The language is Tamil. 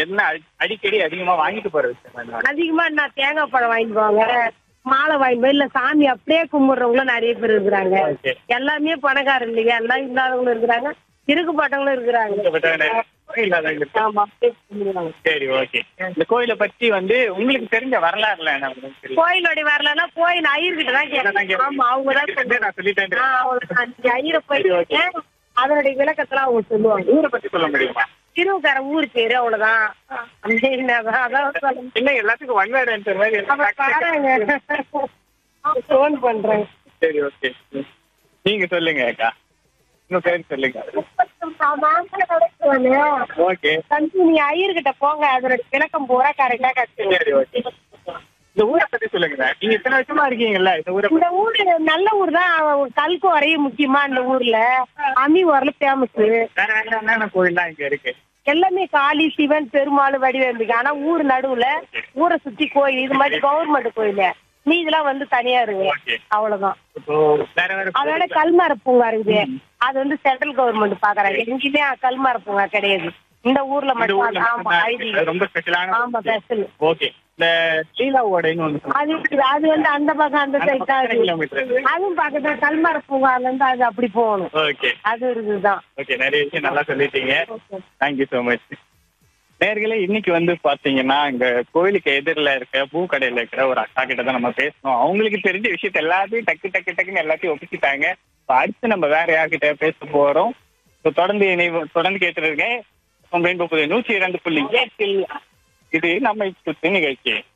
என்ன அடி- அடிக்கடி அதிகமா வாங்கிட்டு போற விஷயம் என்ன? அதிகமா நான் தேங்காய் பழம் வாங்கிட்டு போவாங்க மாலை வாங்கிட்டு போய் இல்ல சாமி அப்படியே கும்பிடுறவங்களும் நிறைய பேர் இருக்கிறாங்க Okay. எல்லாமே பணக்காரர் இல்லையா எல்லாம் இல்லாதவங்களும் இருக்கிறாங்க இருக்குப்பட்டவங்களும் இருக்கிறாங்க இல்லாதவங்க இல்லாதவங்க. ஆமா அப்படியே கும்பிடுவாங்க. சரி ஓகே இந்த கோயிலை பத்தி வந்து உங்களுக்கு தெரிஞ்ச வரலாறுல என்ன உங்களுக்கு தெரியும் கோயிலுடைய வரலன்னா கோயில் ஐயர்கிட்ட தான் கேட்கணும் ஆமா அவங்க தான் சொல்லுவாங்க. நான் சொல்லிட்டேன் ஆ, அவங்க அஞ்சு ஐயரை போய் கேட்டேன். அதனுடைய விளக்கத்தெல்லாம் அவங்க சொல்லுவாங்க ஊரை பத்தி சொல்ல முடியுமா திருவுக்கார ஊர் பேரு அவ்வளவுதான் அப்படின்னாதான் அதான் சொல்ல இல்ல எல்லாத்துக்கும் ஒன் வேர்ட் ஆன்சர் மாதிரி அப்ப எல்லாம் பாருங்க ஃபோன் பண்றேன் சரி ஓகே நீங்க சொல்லுங்க அக்கா உங்க பேர் சொல்லுங்க ஓகே தம்பி நீ ஐயர்கிட்ட போங்க அதோட விளக்கம் பூரா கரெக்டா கட்டு சரி ஓகே இந்த ஊரை பத்தி சொல்லுங்க நீங்க இத்தனை வருஷமா இருக்கீங்கல்ல இந்த ஊரை இந்த ஊரு நல்ல ஊர் தான் கல்கு வரையும் முக்கியமா இந்த ஊர்ல அம்மி ஊர்ல ஃபேமஸ் வேற வேற என்னென்ன கோயில்லாம் இங்க இருக்கு எல்லாமே காளி சிவன் பெருமாள் வடிவேந்துக்கு ஆனா ஊர் நடுவுல ஊரை சுத்தி கோயில் இது மாதிரி கவர்மெண்ட் கோயில் நீ இதெல்லாம் வந்து தனியா இருக்கு ஓகே அவ்வளவுதான் இப்போ வேற வேற அதோட கல்மர பூங்கா இருக்குது அது வந்து சென்ட்ரல் கவர்மெண்ட் பாக்குறாங்க எங்கேயுமே கல்மர பூங்கா கிடையாது இந்த ஊர்ல இந்த மட்டும் ஊர்ல தான். ஆமா மட்டும்தான் ஐடி இருக்கு. அது ரொம்ப ஸ்பெஷலான ஆமா ஸ்பெஷல் ஓகே இந்த லீலா ஓடைன்னு ஒன்று சொல்லுவாங்க. அது இருக்குது. அது வந்து அந்த பக்கம் அந்த சைட் தான் எத்தனை இருக்குது. கிலோமீட்டர் அதுவும் பக்கத்துல கல்மர பூங்கால இருந்து அது அப்படி போகணும் ஓகே அது இருக்குதுதான் ஓகே நிறைய விஷயம் நல்லா சொல்லிட்டீங்க தேங்க்யூ ஸோ மச் நேர்களே இன்னைக்கு வந்து பாத்தீங்கன்னா இங்க கோயிலுக்கு எதிரில் இருக்க பூக்கடையில இருக்கிற ஒரு அக்கா கிட்ட தான் நம்ம பேசணும் அவங்களுக்கு தெரிஞ்ச விஷயத்த எல்லாத்தையும் டக்கு டக்கு டக்குன்னு எல்லாத்தையும் ஒப்பிச்சுட்டாங்க இப்ப அடுத்து நம்ம வேற யார்கிட்ட பேச போறோம் So, தொடர்ந்து இணைவு தொடர்ந்து கேட்டுருக்கேன் ரெயின்போ புதிய நூற்றி இரண்டு புள்ளி எட்டில் இது நம்ம சுத்து நிகழ்ச்சி